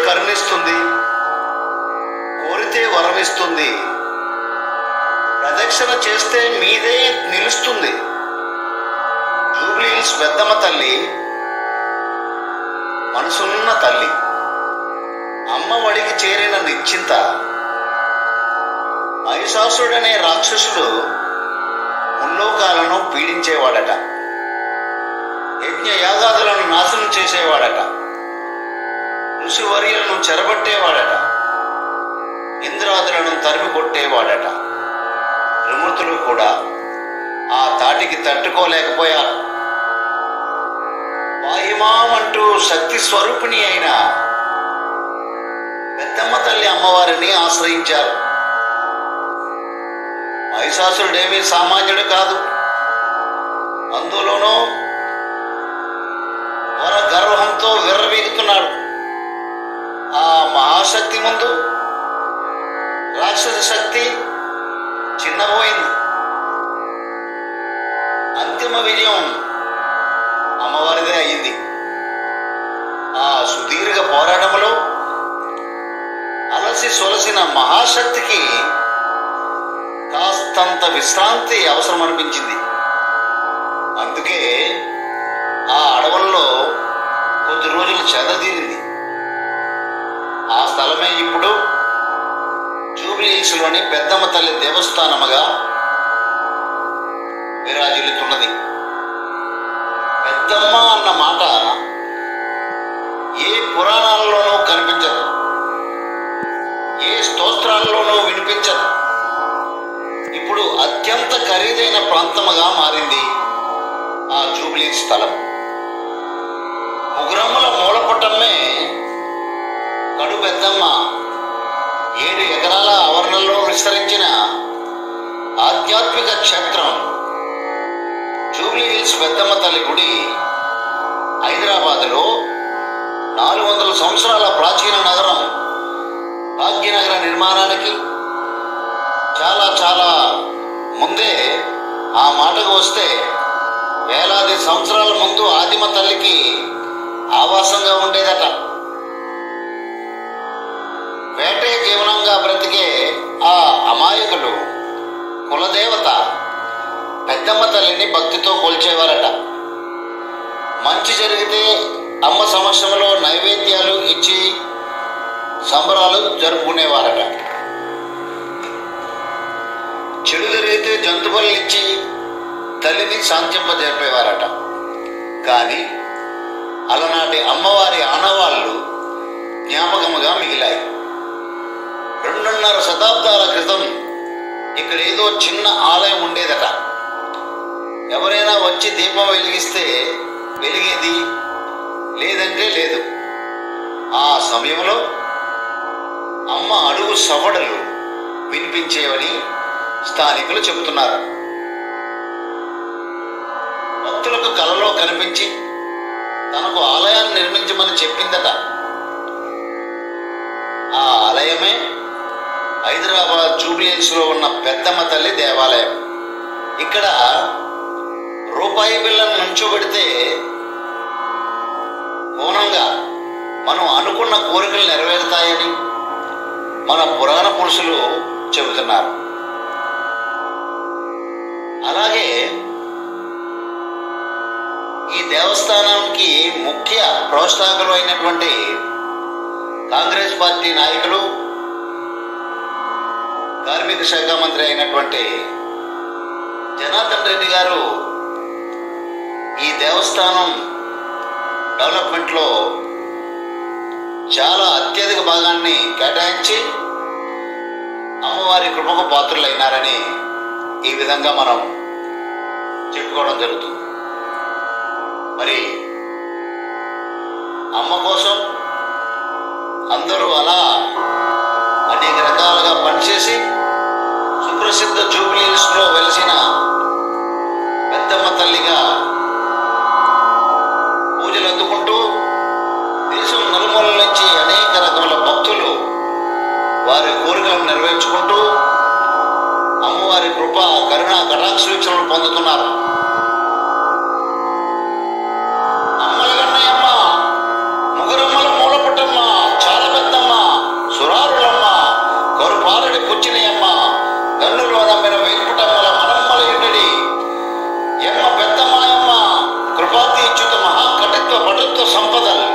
కరుణిస్తుంది కోరితే వరమిస్తుంది ప్రదక్షిణ చేస్తే మీదే నిలుస్తుంది జూబ్లీ హిల్స్ పెద్దమ్మ తల్లి మనసున్న తల్లి అమ్మ ఒడికి చేరిన నిశ్చింత మహిషాసుడనే రాక్షసుడు ముల్లోకాలను పీడించేవాడట యజ్ఞ యాగాదులను నాశనం చేసేవాడట ఋషివర్యులను చెరబట్టేవాడట ఇంద్రాదులను తరిమి కొట్టేవాడట త్రిమూర్తులు కూడా ఆ తాటికి తట్టుకోలేకపోయారు వాయుమామంటూ శక్తి స్వరూపిణి అయిన పెద్దమ్మ తల్లి అమ్మవారిని ఆశ్రయించారు మహిషాసురుడేమీ సామాన్యుడు కాదు అందులోనూ వర గర్వంతో విర్రవీగుతున్నాడు ఆ మహాశక్తి ముందు రాక్షస శక్తి చిన్నపోయింది అంతిమ విజయం అమ్మవారిదే అయింది ఆ సుదీర్ఘ పోరాటంలో అలసి సొలసిన మహాశక్తికి కాస్తంత విశ్రాంతి అవసరం అనిపించింది అందుకే ఆ అడవుల్లో కొద్ది రోజులు చెదతీరింది ఆ స్థలమే ఇప్పుడు జూబ్లీ హిల్స్ లోని పెద్దమ్మ తల్లి దేవస్థానముగా విరాజిల్లుతున్నది పెద్దమ్మ అన్న మాట ఏ పురాణాల్లోనూ కనిపించదు ఏ స్తోత్రాల్లోనూ వినిపించదు ఇప్పుడు అత్యంత ఖరీదైన ప్రాంతముగా మారింది ఆ జూబ్లీ స్థలం ముగురమ్మల మూలపటమే కడు పెద్దమ్మ ఏడు ఎకరాల ఆవరణలో విస్తరించిన ఆధ్యాత్మిక క్షేత్రం జూబ్లీ హిల్స్ పెద్దమ్మ తల్లి గుడి హైదరాబాదులో నాలుగు వందల సంవత్సరాల ప్రాచీన నగరం భాగ్యనగర నిర్మాణానికి చాలా చాలా ముందే ఆ మాటకు వస్తే వేలాది సంవత్సరాల ముందు ఆదిమ తల్లికి ఆవాసంగా ఉండేదట వేటే జీవనంగా బ్రతికే ఆ అమాయకులు కులదేవత పెద్దమ్మ తల్లిని భక్తితో కొల్చేవారట మంచి జరిగితే అమ్మ సమక్షంలో నైవేద్యాలు ఇచ్చి సంబరాలు జరుపుకునేవారట చెడు జరిగితే జంతువులు ఇచ్చి తల్లిని శాంతింపజెప్పేవారట కానీ అలనాటి అమ్మవారి ఆనవాళ్ళు జ్ఞాపకముగా మిగిలాయి రెండున్నర శతాబ్దాల క్రితం ఇక్కడ ఏదో చిన్న ఆలయం ఉండేదట ఎవరైనా వచ్చి దీపం వెలిగిస్తే వెలిగేది లేదంటే లేదు ఆ సమయంలో అమ్మ అడుగు సవడలు వినిపించేవని స్థానికులు చెబుతున్నారు భక్తులకు కలలో కనిపించి తనకు ఆలయాన్ని నిర్మించమని చెప్పిందట ఆ ఆలయమే హైదరాబాద్ జూబ్లీహిల్స్ లో ఉన్న పెద్దమ్మ తల్లి దేవాలయం ఇక్కడ రూపాయి బిల్లను నుంచోబెడితే మౌనంగా మనం అనుకున్న కోరికలు నెరవేరుతాయని మన పురాణ పురుషులు చెబుతున్నారు అలాగే ఈ దేవస్థానానికి ముఖ్య ప్రోత్సాహకులు అయినటువంటి కాంగ్రెస్ పార్టీ నాయకులు కార్మిక శాఖ మంత్రి అయినటువంటి జనార్దన్ రెడ్డి గారు ఈ దేవస్థానం డెవలప్మెంట్లో చాలా అత్యధిక భాగాన్ని కేటాయించి అమ్మవారి కృపకు పాత్రులైనారని ఈ విధంగా మనం చెప్పుకోవడం జరుగుతుంది మరి అమ్మ కోసం అందరూ అలా అనేక రకాలుగా పనిచేసి సుప్రసిద్ధ జూబ్లీహిల్స్ లో వెలిసిన పెద్దమ్మ తల్లిగా పూజలు అందుకుంటూ దేశం నలుమూలల నుంచి అనేక రకముల భక్తులు వారి కోరికలను నెరవేర్చుకుంటూ అమ్మవారి కృప కరుణ కటాక్ష వీక్షణలు పొందుతున్నారు అమ్మల కన్నయ్యమ్మ ముగ్గురమ్మల మూలపుట్టమ్మ చాలా పెద్ద సంపదల్ని